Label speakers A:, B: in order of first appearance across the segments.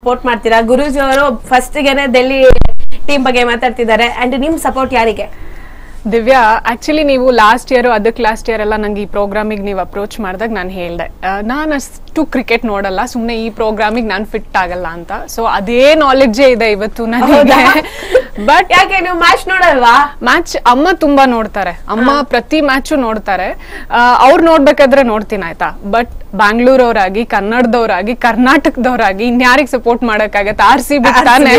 A: Support ಮಾಡ್ತೀರಾ ಗುರೂಜಿ ಅವರು first ಗೆನೆ Delhi team ಬಗ್ಗೆ ಮಾತಾಡ್ತಿದ್ದಾರೆ ಅಂಡ್ ನಿಮ್ ಸಪೋರ್ಟ್ ಯಾರಿಗೆ
B: ದಿವ್ಯಾ ಆಕ್ಚುಲಿ ನೀವು ಲಾಸ್ಟ್ ಇಯರ್ ಅದಕ್ಕೆ ಲಾಸ್ಟ್ ಇಯರ್ ಎಲ್ಲ ನಂಗೆ ಈ ಪ್ರೋಗ್ರಾಮಿಗೆ ನೀವು ಅಪ್ರೋಚ್ ಮಾಡಿದಾಗ ನಾನು ಹೇಳ್ದೆ ನಾನು ಅಷ್ಟು ಕ್ರಿಕೆಟ್ ನೋಡಲ್ಲ ಸುಮ್ಮನೆ ಈ ಪ್ರೋಗ್ರಾಮಿಗೆ ನಾನು ಫಿಟ್ ಆಗಲ್ಲ ಅಂತ ಸೊ ಅದೇ ನಾಲೆಡ್ಜೇ ಇದೆ ಇವತ್ತು ನನಗೆ ಬಟ್
A: ಯಾಕೆ ನೀವು ಮ್ಯಾಚ್ ನೋಡಲ್ವಾ
B: ಮ್ಯಾಚ್ ಅಮ್ಮ ತುಂಬಾ ನೋಡ್ತಾರೆ ಅಮ್ಮ ಪ್ರತಿ ಮ್ಯಾಚು ನೋಡ್ತಾರೆ ಅವ್ರು ನೋಡ್ಬೇಕಾದ್ರೆ ನೋಡ್ತೀನಿ ಆಯ್ತಾ ಬಟ್ ಬ್ಯಾಂಗ್ಳೂರವ್ರಾಗಿ ಕನ್ನಡದವ್ರಾಗಿ ಕರ್ನಾಟಕದವ್ರಾಗಿ ಇನ್ಯಾರಿಗೆ ಸಪೋರ್ಟ್ ಮಾಡಕ್ಕಾಗತ್ತೆ ಆರ್ ಸಿ ಬಿ ತಾನೆ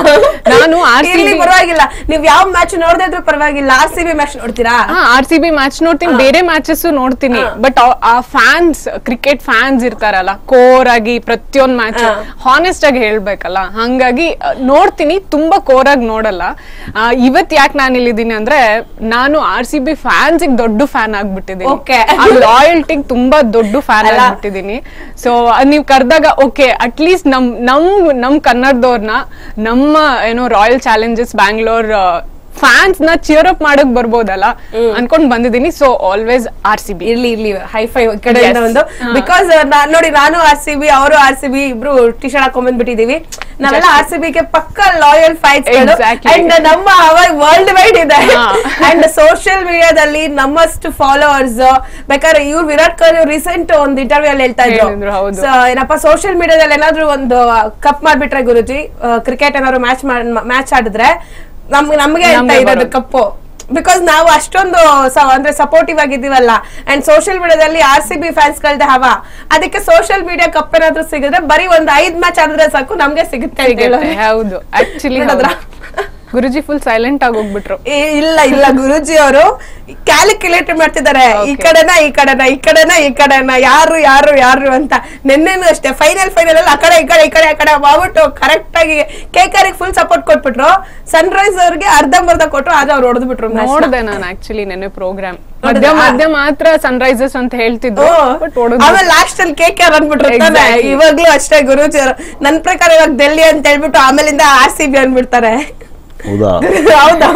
B: ನಾನು ಆರ್ ಸಿ
A: ಇರ್ಲಿ
B: ಬಿ
A: ಪರವಾಗಿಲ್ಲ ನೀವ್ ಯಾವ ಮ್ಯಾಚ್ ನೋಡದೇ ಇದ್ರೂ ಪರವಾಗಿಲ್ಲ ಆರ್ ಸಿ ಬಿ ಮ್ಯಾಚ್ ನೋಡ್ತೀರಾ
B: ಆರ್ ಸಿ ಬಿ ಮ್ಯಾಚ್ ನೋಡ್ತೀನಿ ಬೇರೆ ಮ್ಯಾಚಸ್ ನೋಡ್ತೀನಿ ಬಟ್ ಆ ಫ್ಯಾನ್ಸ್ ಕ್ರಿಕೆಟ್ ಫ್ಯಾನ್ಸ್ ಇರ್ತಾರಲ್ಲ ಕೋರ್ ಆಗಿ ಪ್ರತಿಯೊಂದ್ ಮ್ಯಾಚ್ ಹಾನೆಸ್ಟ್ ಆಗಿ ಹೇಳ್ಬೇಕಲ್ಲ ಹಂಗಾಗಿ ಆ, ನೋಡ್ತೀನಿ ತುಂಬಾ ಕೋರ್ ಆಗಿ ನೋಡಲ್ಲ ಆ, ಇವತ್ ಯಾಕೆ ನಾನು ಇಲ್ಲಿದ್ದೀನಿ ಅಂದ್ರೆ ನಾನು ಆರ್ ಸಿ ಬಿ ಫ್ಯಾನ್ಸ್ ದೊಡ್ಡ ಫ್ಯಾನ್ ಆಗ್ಬಿಟ್ಟಿದ್ದೀನಿ
A: Okay.
B: ಆ ಲಾಯಲ್ಟಿಗೆ ತುಂಬಾ ದೊಡ್ಡ ಫ್ಯಾನ್
A: ಅಲ್ಲ?
B: ಆಗ್ಬಿಟ್ಟಿದ್ದೀನಿ ಸೊ ನೀವ್ ಕರ್ದಾಗ ಓಕೆ ಅಟ್ಲೀಸ್ಟ್ ನಮ್ ನಮ್ ನಮ್ ಕನ್ನಡದವ್ರನ್ನ ನಮ್ಮ ಏನೋ ರಾಯಲ್ ಚಾಲೆಂಜಸ್ ಬ್ಯಾಂಗ್ಳೂರ್ ಫ್ಯಾನ್ಸ್ ನ ಚಿಯರ್ ಅಪ್ ಮಾಡಕ್ ಬರ್ಬೋದಲ್ಲ ಅನ್ಕೊಂಡ್ ಬಂದಿದ್ದೀನಿ so always R C B
A: ಇರ್ಲಿ ಇರ್ಲಿ ಹೈ ಫೈ ಕಡೆಯಿಂದ
B: Yes.
A: ಒಂದು
B: ಹಾ.
A: ಬಿಕಾಸ್ ನೋಡಿ ನಾನು ಆರ್ ಸಿ ಬಿ ಅವರು ಆರ್ ಸಿ ಬಿ ಇಬ್ರು ಟಿ ಶರ್ಟ್ ಹಾಕೊಂಡ್ ಬಂದ್ಬಿಟ್ಟಿದೀವಿ ನಾವೆಲ್ಲ ಆರ್ ಸಿ ಬಿಗೆ ಪಕ್ಕ ಲಾಯಲ್ ಫೈಟ್ಸ್
B: Exactly.
A: ಅಂಡ್ ನಮ್ಮ ಅವಾಗ ವರ್ಲ್ಡ್ ವೈಡ್ ಇದೆ
B: ಹಾ.
A: ಅಂಡ್ ಸೋಷಿಯಲ್ ಮೀಡಿಯಾದಲ್ಲಿ ನಮ್ಮಷ್ಟು ಫಾಲೋವರ್ಸ್ ಬೇಕಾದ್ರೆ ಇವ್ರು ವಿರಾಟ್ ಕೊಹ್ಲಿ ರೀಸೆಂಟ್ ಒಂದು ಇಂಟರ್ವ್ಯೂ ಅಲ್ಲಿ ಹೇಳ್ತಾ
B: ಹೇಳಿದ್ರು,
A: ಇದ್ರು
B: ಹೌದು.
A: So, ಏನಪ್ಪ ಸೋಷಿಯಲ್ ಮೀಡಿಯಾದಲ್ಲಿ ಏನಾದ್ರು ಒಂದು ಕಪ್ ಮಾಡ್ಬಿಟ್ರೆ ಗುರುಜಿ ಕ್ರಿಕೆಟ್ ಏನಾದ್ರು ಮ್ಯಾಚ್ ಮ್ಯಾಚ್ ಆಡಿದ್ರೆ ನಮ್ಗೆ ನಮ್ಗೆ ಅಂತ
B: ನಮ್ಗೆ
A: ಇರೋದು
B: ಬರೋದು.
A: ಕಪ್ಪು ಬಿಕಾಸ್ ನಾವು ಅಷ್ಟೊಂದು ಸ- ಅಂದ್ರೆ ಸಪೋರ್ಟಿವ್ ಆಗಿದ್ದೀವಲ್ಲ ಅಂಡ್ ಸೋಷಿಯಲ್ ಮೀಡಿಯಾದಲ್ಲಿ ಆರ್ ಸಿ ಬಿ ಫ್ಯಾನ್ಸ್ ಗಳದೆ ಹವಾ ಅದಕ್ಕೆ ಸೋಷಿಯಲ್ ಮೀಡಿಯಾ ಕಪ್ ಏನಾದ್ರು ಸಿಗಿದ್ರೆ ಬರೀ ಒಂದ್ ಐದ್ ಮ್ಯಾಚ್ ಆಡಿದ್ರೆ ಸಾಕು ನಮ್ಗೆ ಸಿಗುತ್ತೆ ಅಂತ ಹೇಳೋರು.
B: ಹೌದು ಆಕ್ಚುಲಿ
A: ನೋಡಿದ್ರಾ?
B: ಗುರುಜಿ ಫುಲ್ ಸೈಲೆಂಟ್ ಆಗಿ ಹೋಗ್ಬಿಟ್ರು
A: ಏ, ಇಲ್ಲ ಇಲ್ಲ ಗುರುಜಿ ಅವರು ಕ್ಯಾಲ್ಕುಲೇಟ್ ಮಾಡ್ತಿದ್ದಾರೆ ಈ
B: Okay.
A: ಕಡೆನ ಈ ಕಡೆನ ಈ ಕಡೆನ ಈ ಕಡೆನ ಯಾರು ಯಾರು ಯಾರು ಅಂತ ನಿನ್ನೆನು ಅಷ್ಟೇ ಫೈನಲ್ ಫೈನಲ್ ಅಲ್ಲಿ ಆ ಕಡೆ ಈ ಕಡೆ ಈ ಕಡೆ ಆ ಕಡೆ ಮಾಡ್ಬಿಟ್ಟು ಕರೆಕ್ಟ್ ಆಗಿ ಕೇಕರಿಗೆ ಫುಲ್ ಸಪೋರ್ಟ್ ಕೊಟ್ಬಿಟ್ರು ಸನ್ರೈಸ್ ಅವ್ರಿಗೆ ಅರ್ಧಂಬರ್ಧ ಕೊಟ್ರು ಆದ್ರೆ ಅವ್ರು ಹೊಡೆದು ಬಿಟ್ರು match ನ.
B: ನೋಡ್ದೆ ನಾನು ಆಕ್ಚುಲಿ ನೆನ್ನೆ ಪ್ರೋಗ್ರಾಮ್ ಮಧ್ಯ ಮಧ್ಯ ಮಾತ್ರ ಸನ್ರೈಸರ್ಸ್ ಅಂತ ಹೇಳ್ತಿದ್ರು
A: ಓ,
B: ಬಟ್
A: ಆಮೇಲೆ ಲಾಸ್ಟ್ ಅಲ್ಲಿ ಕೇಕ್ ಯಾರು ಅಂದ್ಬಿಟ್ರು ತಾನೆ?
B: Exactly.
A: ಇವಾಗ್ಲೂ ಅಷ್ಟೇ ಗುರುಜಿ ಅವರು ನನ್ ಪ್ರಕಾರ ಇವಾಗ ಡೆಲ್ಲಿ ಅಂತ ಹೇಳ್ಬಿಟ್ಟು ಆಮೇಲಿಂದ ಆರ್ ಸಿ ಬಿ ಅಂದ್ಬಿಡ್ತಾರೆ
C: ಹೌದಾ
A: ಹೌದಾ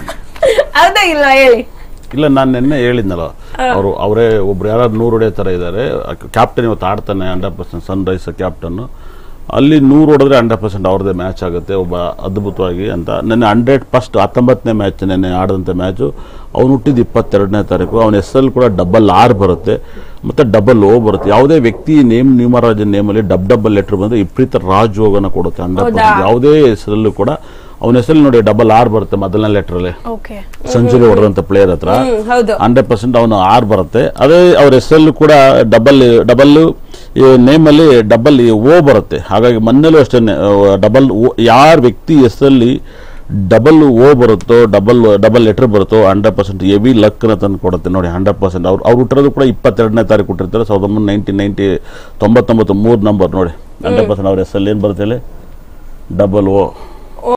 A: ಹೌದಾ ಇಲ್ಲ ಹೇಳಿ
C: ಇಲ್ಲ ನಾನು ನಿನ್ನೆ ಹೇಳಿದ್ನಲ್ಲ ಅವರು ಅವರೇ ಒಬ್ರು ಯಾರು ನೂರು ಹೊಡೆಯೋ ಥರ ಇದ್ದಾರೆ ಕ್ಯಾಪ್ಟನ್ ಇವತ್ತು ಆಡ್ತಾನೆ ಹಂಡ್ರೆಡ್ ಪರ್ಸೆಂಟ್ ಸನ್ ರೈಸ್ ಕ್ಯಾಪ್ಟನ್ನು ಅಲ್ಲಿ ನೂರು ಹೊಡೆದ್ರೆ ಹಂಡ್ರೆಡ್ ಪರ್ಸೆಂಟ್ ಅವ್ರದ್ದೇ ಮ್ಯಾಚ್ ಆಗುತ್ತೆ ಒಬ್ಬ ಅದ್ಭುತವಾಗಿ ಅಂತ ನೆನ್ನೆ ಹಂಡ್ರೆಡ್ ಫಸ್ಟ್ ಹತ್ತೊಂಬತ್ತನೇ ಮ್ಯಾಚ್ ನೆನ್ನೆ ಆಡಿದಂಥ ಮ್ಯಾಚು ಅವ್ನು ಹುಟ್ಟಿದ ಇಪ್ಪತ್ತೆರಡನೇ ತಾರೀಕು ಅವನ ಹೆಸರಲ್ಲಿ ಕೂಡ ಡಬಲ್ ಆರ್ ಬರುತ್ತೆ ಮತ್ತು ಡಬಲ್ ಓ ಬರುತ್ತೆ ಯಾವುದೇ ವ್ಯಕ್ತಿ ನೇಮ್ ನ್ಯೂಮರಾಜ್ ನೇಮಲ್ಲಿ ಡಬ್ ಡಬಲ್ ಲೆಟ್ರ್ ಬಂದರೆ ವಿಪರೀತ ರಾಜಯೋಗನ ಕೊಡುತ್ತೆ ಹಂಡ್ರೆಡ್
A: ಹೌದಾ?
C: ಪರ್ಸೆಂಟ್ ಯಾವುದೇ ಹೆಸರಲ್ಲೂ ಕೂಡ ಅವನ ಹೆಸರಲ್ಲಿ ನೋಡಿ ಡಬಲ್ ಆರ್ ಬರುತ್ತೆ ಮೊದಲನೇ ಲೆಟ್ರಲ್ಲಿ
B: ಓಕೆ
C: ಸೆಂಚುರಿ ಹೊಡೆದಂತ ಪ್ಲೇಯರ್ ಹತ್ರ
A: ಹ್ಮ್, ಹೌದು
C: ಹಂಡ್ರೆಡ್ ಪರ್ಸೆಂಟ್ ಅವನು ಆರ್ ಬರುತ್ತೆ ಅದೇ ಅವ್ರ ಹೆಸರಲ್ಲೂ ಕೂಡ ಡಬಲ್ ಡಬಲ್ ನೇಮಲ್ಲಿ ಡಬಲ್ ಓ ಬರುತ್ತೆ ಹಾಗಾಗಿ ಮೊನ್ನೆಲೂ ಅಷ್ಟೇ ಡಬಲ್ ಓ ಯಾರ ವ್ಯಕ್ತಿ ಹೆಸರಲ್ಲಿ ಡಬಲ್ ಓ ಬರುತ್ತೋ ಡಬಲ್ ಡಬಲ್ ಲೆಟರ್ ಬರುತ್ತೋ ಹಂಡ್ರೆಡ್ ಪರ್ಸೆಂಟ್ ಎವಿ ಲಕ್ನ ತಂದು ಕೊಡುತ್ತೆ ನೋಡಿ ಹಂಡ್ರೆಡ್ ಪರ್ಸೆಂಟ್ ಅವ್ರು ಅವ್ರು ಹುಟ್ಟಿರೋದು ಕೂಡ ಇಪ್ಪತ್ತೆರಡನೇ ತಾರೀಕು ಹುಟ್ಟಿರ್ತಾರೆ ಸಾವಿರದ ಒಂಬೈನೂರ ನೈನ್ಟೀನ್ ನೈಂಟಿ ತೊಂಬತ್ತೊಂಬತ್ತು ಮೂರು ನಂಬರ್ ನೋಡಿ ಹಂಡ್ರೆಡ್ ಪರ್ಸೆಂಟ್ ಅವ್ರ ಹೆಸರಲ್ಲಿ ಏನು ಬರುತ್ತೆ ಹೇಳಿ ಡಬಲ್ ಓ